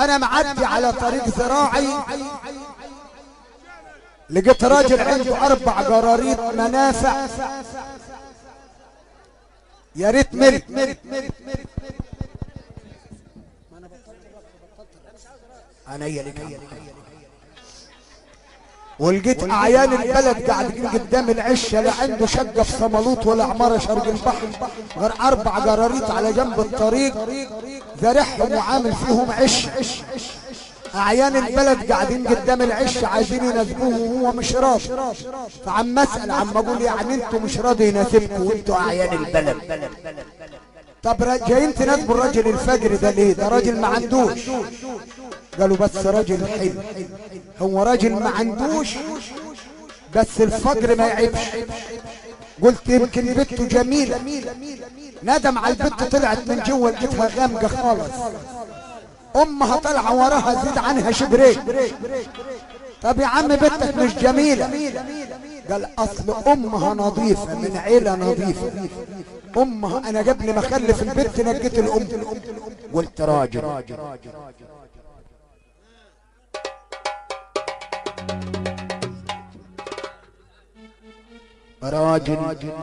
انا معدي على طريق زراعي لقيت راجل عنده اربع قراريط منافع يا ريت ملك انا هي لك ولقيت اعيان البلد قاعدين قدام العشه لا عنده شقه في صمالوط ولا عماره شرق البحر غير اربع قراريط على جنب الطريق زارعهم وعامل فيهم عش اعيان البلد قاعدين قدام العش عايزين يناسبوه وهو مش راضي فعم اسال عم اقول يعني انتوا مش راضي يناسبكم وانتوا اعيان البلد طب را- جايين تناسبوا الراجل الفجر ده ليه ده راجل ما عندوش قالوا بس راجل حلو هو راجل ما عندوش بس الفجر ما يعيبش قلت يمكن بنته جميلة ندم على البنت طلعت من جوه لقيتها غامقة خالص امها طالعة وراها زيد عنها شبرين طب يا عم بنتك مش جميلة قال اصل امها نظيفة من عيلة نظيفة امها انا قبل ما اخلف البنت نجيت الام قلت راجل راجل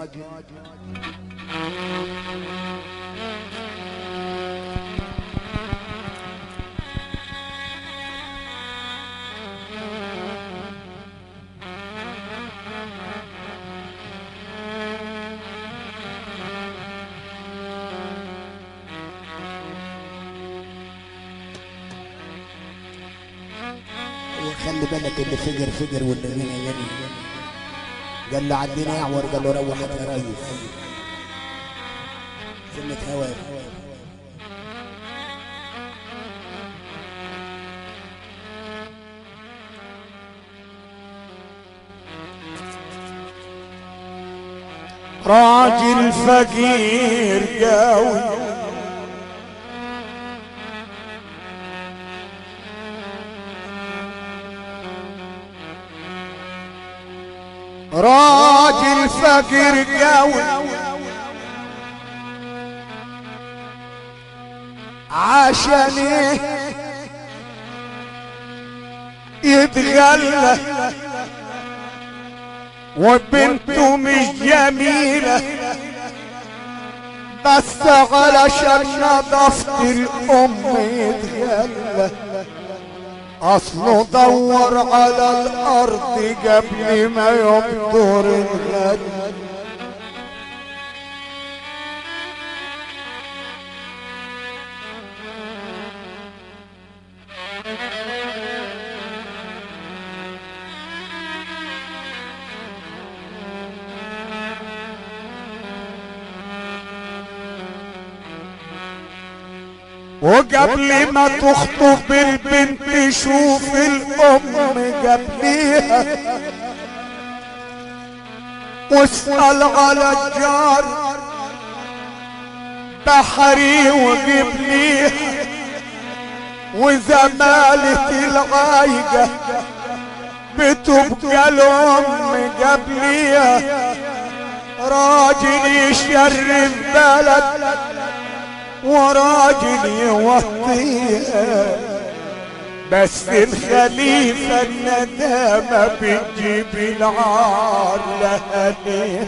وخلي بالك اللي فجر فجر واللي غني غني قال له عدينا اعور قال له روح يا ريس سنة هواء راجل فقير قوي راجل فقير قوي عشان إيه يتغلى وبنته مش جميلة بس علشان نظافة الأم يتغلى أصله دور على الأرض قبل ما يمطر الغد وقبل ما تخطب البنت شوف الام قبليها واسأل على الجار بحري وقبليها وزمالة العايقة بتبقى الام قبليها راجل يشرف بلد وراجل يوطيها بس الخليفة الندامة بتجيب العار لأهلها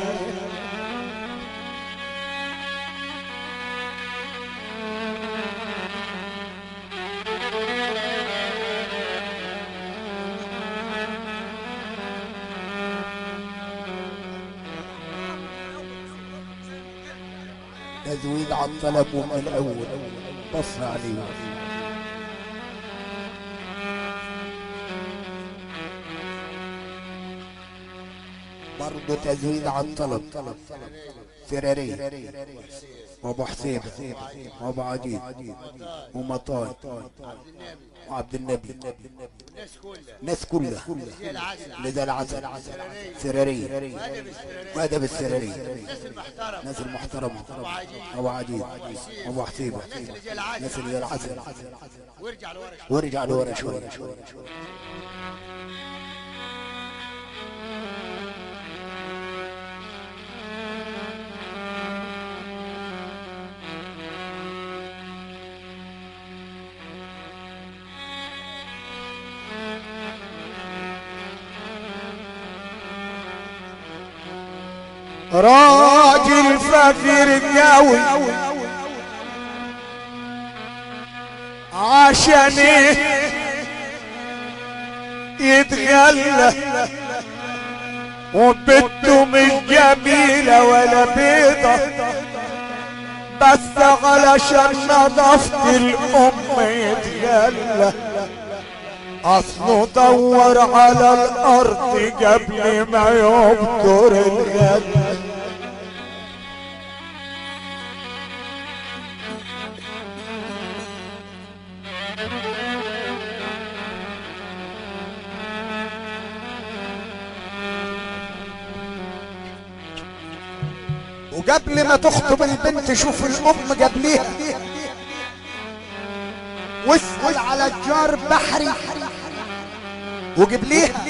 تزويد على الطلب ومن الاول بص عليه برضه تزويد على الطلب فراري وابو حسين وابو عجيب ومطاي وعبد النبي الناس كلها لذا العسل سرري وادب السرري ناس المحترمة ابو عجيب ابو حسين ناس اللي العسل وارجع لورا شوي راجل فقير قوي عشان إيه يتغلى وبنته مش جميلة ولا بيضة بس علشان نظافة الأم يتغلى أصله دور على الأرض قبل ما يبدر الغد وقبل ما تخطب البنت شوف الام قبليها واسأل على الجار بحري وقبليها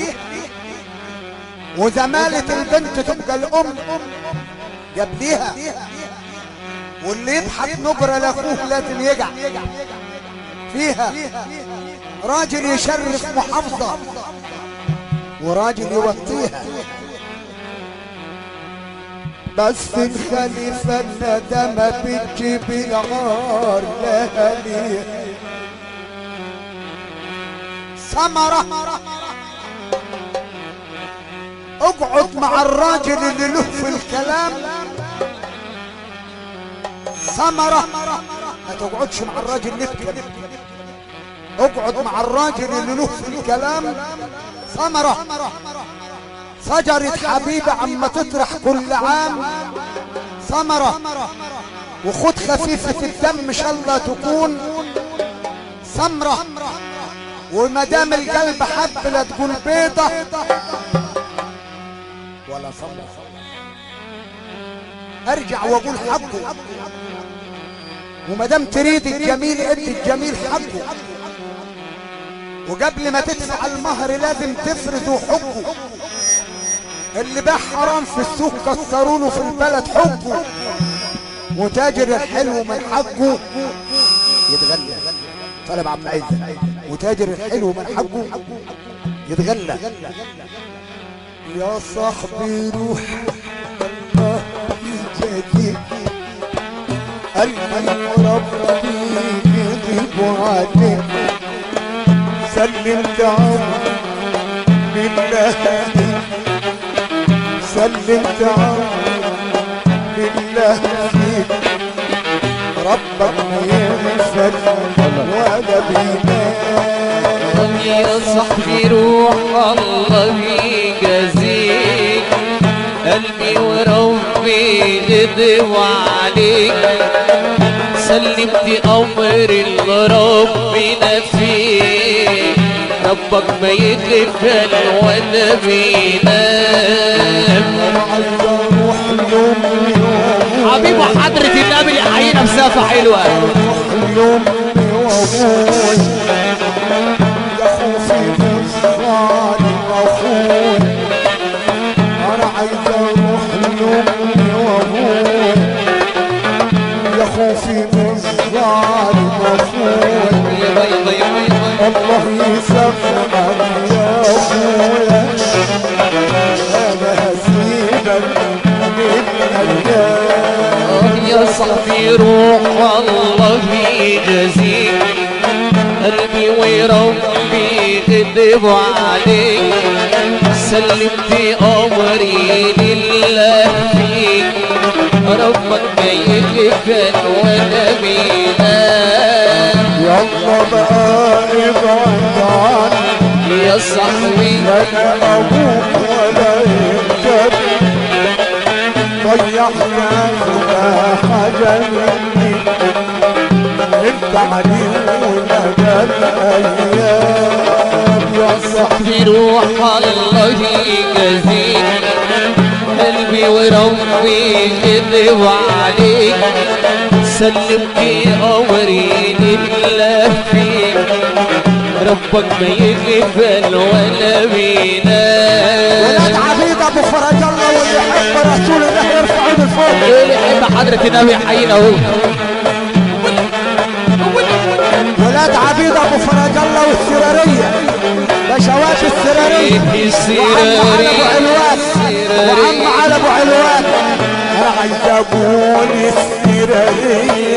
وزمالة البنت تبقى الام قبليها واللي يضحك نبرة لاخوه لازم يقع فيها راجل يشرف محافظة وراجل يوطيها بس الخليفة الندمة بتجيب العار لأهليه ثمرة اقعد مع الراجل اللي له في الكلام ثمرة ما تقعدش مع الراجل اللي يتكلم اقعد مع الراجل اللي له في الكلام ثمرة شجرة حبيبة عما تطرح كل عام ثمرة وخد خفيفة الدم ان شاء الله تكون ثمرة وما دام القلب حب لا تقول بيضة ولا ثمرة ارجع واقول حقه وما دام تريد الجميل ادي الجميل حقه وقبل ما تدفع المهر لازم تفرضوا حقه اللي باع حرام في السوق كسرونه في البلد حقه وتاجر الحلو من حقه يتغلى طلب عم عزة وتاجر الحلو من حقه يتغلى يا صاحبي روح الله جديد قلبي وربي يغيب عليك سلمت عمري لله سلمت عمري لله فيك ربك ما يغفل ولا بينام يا صاحبي روح الله يجازيك قلبي وربي غضب عليك سلمت امر لربنا فيك ربك ما يغفل ولا بينام عايز اروح لامي وابوي حبيبي حضرة النبي اللي حيينا مسافة حلوة لامي وابوي يا خوفي من الظالم اخوي انا عايز اروح لامي وابوي يا خوفي من الظالم اخوي الله يسامحك يا اخويا انا هسيبك من الايام يا صاحبي روح الله يجازيك قلبي وربي غضب عليك سلمت امري لله فيك ربك ما يغفل ولا بينام يلا بقى ابعد عني يا صاحبي لا انا ابوك ولا انت ضيعت عنك حاجه مني انت عليم وندى الايام يا صاحبي في روح الله يجازيك قلبي وربي كذب عليك سلمت امري لله فيك ربك ما يغفل ولا ولاد بينام عبيد ابو فرج الله واللي يحب رسول الله يرفع ايده لفوق اللي يحب حضرة النبي حينا اهو ولاد عبيد ابو فرج الله والسرارية بشوات السرارية وعم على ابو علوان وعم على ابو علوان عايز اقول السرارية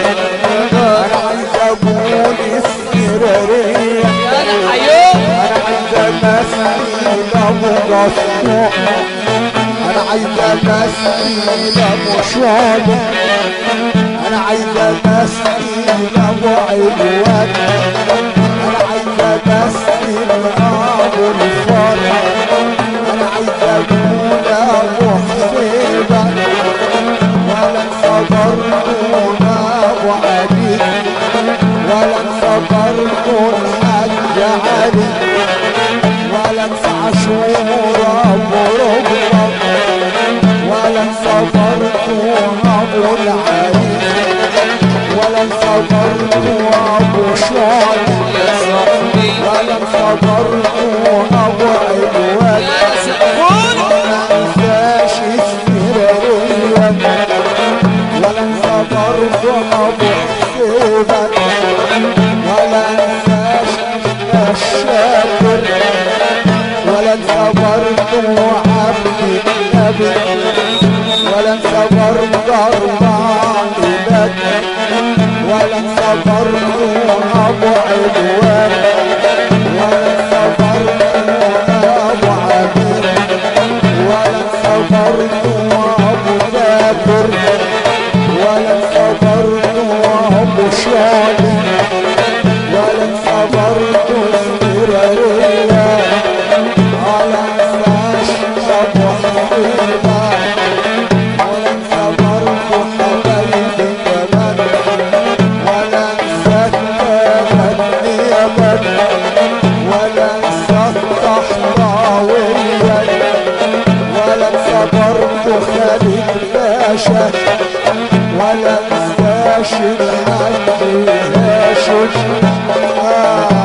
انا عايز اقول السرارية يا حيوم انا عايز امثل ابو مصنوع انا عايز امثل ابو شعبة انا عايز امثل ابو عدوان انا عايز امثل ابو الفرح انا عايز اقول ابو حسيبة ولا انسى برضه ابو عبيد ولا انسى برضه الحاج علي ولا انسى عاشور ابو ربرب ولا انسى برضه ابو العريس ولا انسى برضه ابو شعر يا صاحبي ولا انسى برضه ابو عدوان يا سقفون ما انساش السرارية ولا انسى برضه ابو حسيبة ولا انساش الشاكر ولا انسى برضه عبد النبي ولا انسى برضه اربع عباد ولا انسى برضه ابو عدوان ولا انسى برضه ابو عبيد ولا انسى برضه ابو ذاكر ولا انسى برضه ابو شعبي ولا انسى برضه السرارية ولا انساش ابو حبيبة ولا انسى برضه حبايبي كمان ولا انسى التغني ابد ولا انسى الطحراوية ولا انسى برضه خالد باشا ولا انساش الحاج هاشم آه